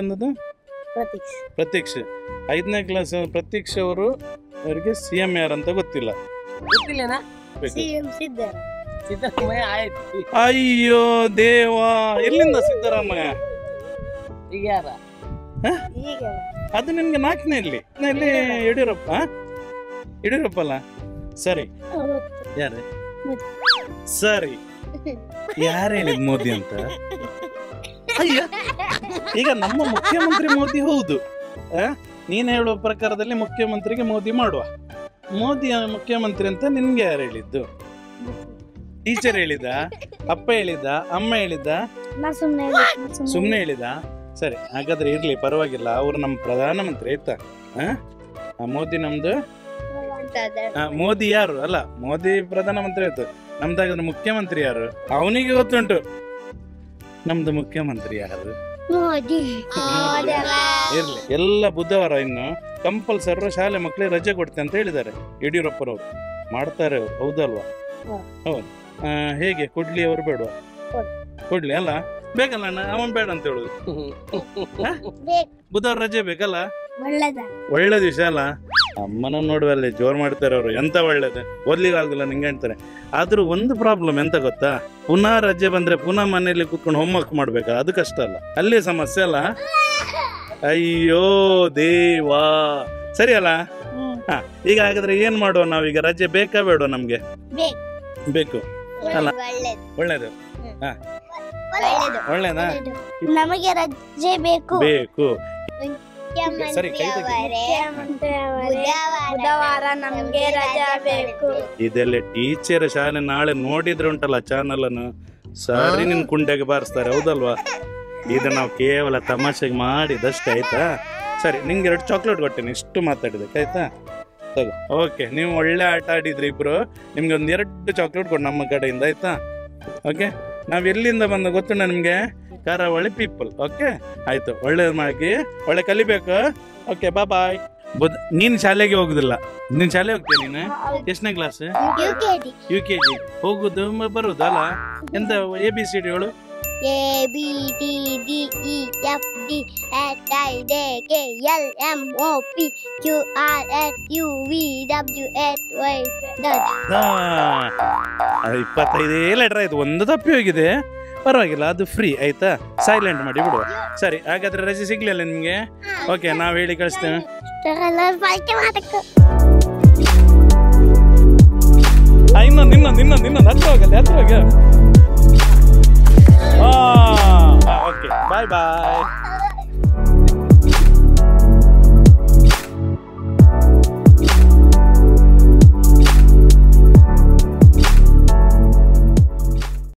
ಎಂದದು ಪ್ರತೀಕ್ಷ್ ಪ್ರತೀಕ್ಷ್ ಐದನೇ ಕ್ಲಾಸ್ ಪ್ರತೀಕ್ಷ್ ಅವರು ಅವರಿಗೆ ಸಿ ಎಂ ಯಾರಂತ ಗೊತ್ತಿಲ್ಲ ಗೊತ್ತಿಲ್ಲನಾ ಬೇಕು. ಸಿ ಎಂ ಸಿದ್ದರ ಸಿದ್ದರಾಮಯ್ಯ ಆಯ್ತು ಅಯ್ಯೋ ದೇವಾ ಎಲ್ಲಿಂದ ಸಿದ್ದರಾಮಯ್ಯ ಈಗ ಯಾರ ಈಗ ಅದು ನಿಮ್ಗೆ ನಾಲ್ಕನೇ ಇಲ್ಲಿ ಇಲ್ಲಿ ಯಡಿಯೂರಪ್ಪ ಯಡಿಯೂರಪ್ಪ ಅಲ್ಲ ಸರಿ ಯಾರು ಮೋದಿ. ಸರಿ ಯಾರು ಹೇಳಿದ್ ಮೋದಿ ಅಂತ ಅಯ್ಯ ಈಗ ನಮ್ಮ ಮುಖ್ಯಮಂತ್ರಿ ಮೋದಿ ಹೌದು ಆ? ನೀನ್ ಹೇಳುವ ಪ್ರಕಾರದಲ್ಲಿ ಮುಖ್ಯಮಂತ್ರಿಗೆ ಮೋದಿ ಮಾಡುವ ಮೋದಿ ಮುಖ್ಯಮಂತ್ರಿ ಅಂತ ನಿನ್ಗೆ ಯಾರು ಹೇಳಿದ್ದು ಟೀಚರ್ ಹೇಳಿದ ಅಪ್ಪ ಹೇಳಿದ ಅಮ್ಮ ಹೇಳಿದ ನಾ ಸುಮ್ಮನೆ ಸುಮ್ಮನೆ ಹೇಳಿದ ಸರಿ ಹಾಗಾದ್ರೆ ಇರ್ಲಿ ಪರವಾಗಿಲ್ಲ ಅವರು ನಮ್ಮ ಪ್ರಧಾನಮಂತ್ರಿ ಆಯ್ತಾ ಆ? ಆ, ಮೋದಿ ನಮ್ದು ಆ, ಮೋದಿ ಯಾರು ಅಲ್ಲ ಮೋದಿ ಪ್ರಧಾನಮಂತ್ರಿ ಆಯ್ತು ನಮ್ದಾಗಾದ್ರೆ ಮುಖ್ಯಮಂತ್ರಿ ಯಾರು ಅವನಿಗೆ ಗೊತ್ತುಂಟು ನಮ್ದು ಮುಖ್ಯಮಂತ್ರಿ ಯಾರು ಮೋದಿ ಇರ್ಲಿ ಎಲ್ಲ ಬುಧವಾರ ಇನ್ನು ಕಂಪಲ್ಸರಿ ಶಾಲೆ ಮಕ್ಕಳಿಗೆ ರಜೆ ಕೊಡ್ತೆ ಅಂತ ಹೇಳಿದ್ದಾರೆ ಯಡಿಯೂರಪ್ಪರವರು ಮಾಡ್ತಾರೆ ಅವ್ರು ಹೌದಲ್ವಾ ಹಾ. ಹೌದು ಆ, ಹೇಗೆ ಕೊಡ್ಲಿ ಅವರು ಬೇಡವಾ ಕೊಡ್. ಕೊಡ್ಲಿ ಅಲ್ಲ ಬೇಕಲ್ಲ ಅಣ್ಣ ಅವನ್ ಬೇಡ ಅಂತ ಹೇಳುದು ಬೇಕು ಬುಧವಾರ ರಜೆ ಬೇಕಲ್ಲ ಒಳ್ಳೇದ ಒಳ್ಳೆ ದಿವಸ ಅಲ್ಲ ಅಮ್ಮನ ನೋಡುವಲ್ಲಿ ಜೋರ್ ಮಾಡ್ತಾರೆ ಅವರು ಎಂತ ಒಳ್ಳೇದು ಓದ್ಲಿಕ್ಕೆ ಆಗುದಿಲ್ಲ ನಿಂಗೆ ಹೇಳ್ತಾರೆ ಆದ್ರೂ ಒಂದು ಪ್ರಾಬ್ಲಮ್ ಎಂತ ಗೊತ್ತಾ ಪುನಃ ರಜೆ ಬಂದ್ರೆ ಪುನಃ ಮನೆಯಲ್ಲಿ ಕೂತ್ಕೊಂಡು ಹೋಮ್ವರ್ಕ್ ಮಾಡ್ಬೇಕಾ ಅದು ಕಷ್ಟ ಅಲ್ಲ ಅಲ್ಲಿ ಸಮಸ್ಯೆ ಅಲ್ಲ ಅಯ್ಯೋ ದೇವಾ ಸರಿ ಅಲ್ಲ ಹ್ಮ್ ಹಾ ಈಗ ಹಾಗಾದ್ರೆ ಏನ್ ಮಾಡುವ ನಾವೀಗ ರಜೆ ಬೇಕಾ ಬೇಡ ನಮ್ಗೆ ಬೇಕು ಬೇಕು ಅಲ್ಲ. ಒಳ್ಳೇದು ಒಳ್ಳೇದು ಒಳ್ಳೇದು ಒಳ್ಳೇದಾ ನಮಗೆ ರಜೆ ಬೇಕು ಬೇಕು ಸರಿ, ಕೈ ತೆಗಿ. ಬುಧವಾರ ನಮಗೆ ರಜೆ ಬೇಕು ಇದೆಲ್ಲ ಟೀಚರ್ ಶಾಲೆ ನಾಳೆ ನೋಡಿದ್ರೆ ಉಂಟಲ್ಲ ಚಾನಲ್ ಅನ್ನು ಸರಿ ನಿನ್ ಕುಂಡೆಗೆ ಬಾರಿಸ್ತಾರೆ ಹೌದಲ್ವಾ ಇದು ನಾವು ಕೇವಲ ತಮಾಷೆಗೆ ಮಾಡಿದಷ್ಟೇ ಆಯ್ತಾ ಸರಿ ನಿಂಗೆ ಎರಡು ಚಾಕ್ಲೇಟ್ ಕೊಟ್ಟೇನೆ ಇಷ್ಟು ಮಾತಾಡಿದಕ್ಕೆ ಆಯ್ತಾ ತಗೋ ಓಕೆ ನೀವು ಒಳ್ಳೆ ಆಟ ಆಡಿದ್ರಿ ಇಬ್ರು ನಿಮ್ಗೆ ಒಂದು ಎರಡು ಚಾಕ್ಲೇಟ್ ಕೊಡು ನಮ್ಮ ಕಡೆಯಿಂದ ಆಯ್ತಾ ಓಕೆ ನಾವು ಎಲ್ಲಿಂದ ಬಂದ ಗೊತ್ತುಂಟ ನಿಮಗೆ ಕರಾವಳಿ ಪೀಪಲ್ ಓಕೆ ಆಯ್ತು ಒಳ್ಳೇದು ಮಾಡಿ ಒಳ್ಳೆ ಕಲಿಬೇಕು ಓಕೆ ಬಾ ಬಾಯ್ ಬುದ್ ನೀನು ಶಾಲೆಗೆ ಹೋಗುದಿಲ್ಲ ನೀನು ಶಾಲೆ ಹೋಗ್ತೀಯ ನೀನು ಎಷ್ಟನೇ class U K D U K G ಹೋಗುದು ಮ- ಬರುದು ಅಲ್ಲ ಎಂತ ಎ ಬಿ ಸಿ ಡಿ ಹೇಳು A B D D E F D H I J K L M O P Q R S U V W H Y Z ಆ, ಅದು ಇಪ್ಪತ್ತೈದೇ letter ಆಯ್ತು ಒಂದು ತಪ್ಪಿ ಹೋಗಿದೆ ಪರವಾಗಿಲ್ಲ ಅದು ಫ್ರೀ ಆಯ್ತಾ ಸೈಲೆಂಟ್ ಮಾಡಿ ಬಿಡುವ ಸರಿ ಹಾಗಾದ್ರೆ ರಜೆ ಸಿಗ್ಲಿಲ್ಲ ನಿಮ್ಗೆ ಓಕೆ ನಾವು ಹೇಳಿ ಕಳಿಸ್ತೇವೆ ಬಳಕೆ ಮಾಡಕ್ಕೆ ಆ, ಇನ್ನೊಂದು ಇನ್ನೊಂದು ಇನ್ನೊಂದು ಇನ್ನೊಂದು ಹತ್ರ ಹೋಗಲ್ಲ ಹತ್ರ ಹೋಗ ಓಕೆ ಬಾಯ್ ಬಾಯ್